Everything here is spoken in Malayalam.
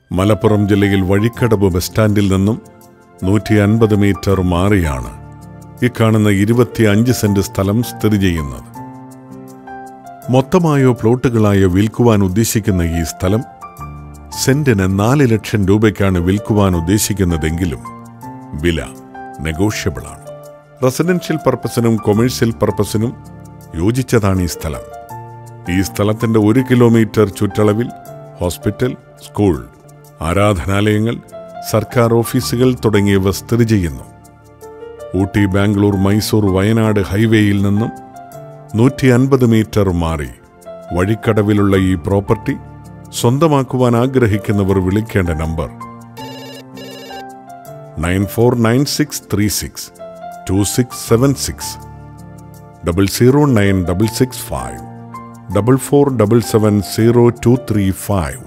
മലപ്പുറം ജില്ലയിൽ വഴിക്കടവ് ബസ് സ്റ്റാൻഡിൽ നിന്നും നൂറ്റി അൻപത് മീറ്റർ മാറിയാണ് ഈ കാണുന്ന ഇരുപത്തിയഞ്ച് സെന്റ് സ്ഥലം സ്ഥിതി ചെയ്യുന്നത് മൊത്തമായോ പ്ലോട്ടുകളായോ വിൽക്കുവാൻ ഉദ്ദേശിക്കുന്ന ഈ സ്ഥലം സെന്റിന് നാല് ലക്ഷം രൂപയ്ക്കാണ് വിൽക്കുവാൻ ഉദ്ദേശിക്കുന്നതെങ്കിലും വില നെഗോഷ്യബിൾ ആണ് റെസിഡൻഷ്യൽ പർപ്പസിനും കൊമേഴ്സ്യൽ പർപ്പസിനും യോജിച്ചതാണ് ഈ സ്ഥലം ഈ സ്ഥലത്തിന്റെ ഒരു കിലോമീറ്റർ ചുറ്റളവിൽ ഹോസ്പിറ്റൽ സ്കൂൾ ആരാധനാലയങ്ങൾ സർക്കാർ ഓഫീസുകൾ തുടങ്ങിയവ സ്ഥിതി ചെയ്യുന്നു ഊട്ടി ബാംഗ്ലൂർ മൈസൂർ വയനാട് ഹൈവേയിൽ നിന്നും നൂറ്റി അൻപത് മീറ്റർ മാറി വഴിക്കടവിലുള്ള ഈ പ്രോപ്പർട്ടി സ്വന്തമാക്കുവാൻ ആഗ്രഹിക്കുന്നവർ വിളിക്കേണ്ട number nine four nine six three six two six seven six double zero nine double six five double four double seven zero two three five